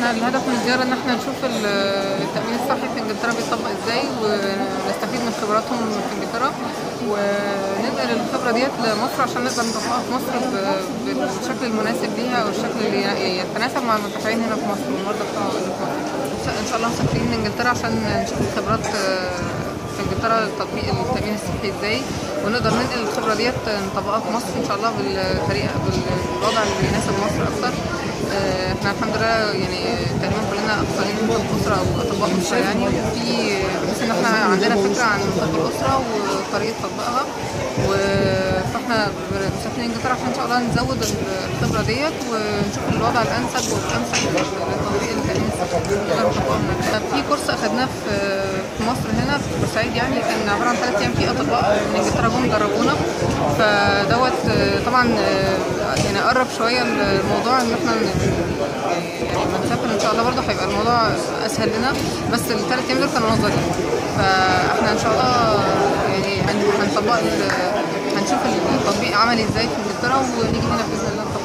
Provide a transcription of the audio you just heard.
احنا الهدف من الزياره ان احنا نشوف ال- التامين الصحي في انجلترا بيطبق ازاي ونستفيد من خبراتهم في انجلترا وننقل الخبره ديت لمصر عشان نقدر نطبقها في مصر ب- بالشكل المناسب ليها او الشكل اللي يتناسب مع المتابعين هنا في مصر والمرضى بتوع اللي في مصر ان شاء الله مسافرين انجلترا عشان نشوف الخبرات آه، في انجلترا تطبيق التامين الصحي ازاي ونقدر ننقل الخبره ديت نطبقها في مصر ان شاء الله بالطريقه بالوضع اللي يناسب مصر اكتر آه، احنا الحمد لله يعني تقريبا كلنا اخصائيين طب اسره او اطباء اسره يعني في بحيث ان احنا عندنا فكره عن طب الاسره وطريقه تطبيقها و- فاحنا مسافرين انجلترا عشان ان شاء الله نزود الخبره ديت ونشوف الوضع الانسب والامثل لتطبيق التامين الصحي نقدر نطبقه هناك. في كورس اخدناه في في مصر هنا في بورسعيد يعني كان عباره عن ثلاث ايام في اطباء من انجلترا جم جربونا فدوت آه، طبعا آه، يعني قرب شويه الموضوع ان احنا ن- يعني لما نسافر ان شاء الله برضه هيبقى الموضوع اسهل لنا بس الثلاث ايام دول كانوا نظري فاحنا ان شاء الله يعني هن- هنطبق ال- هنشوف التطبيق عملي ازاي في انجلترا ونيجي هنا باذن الله نطبقه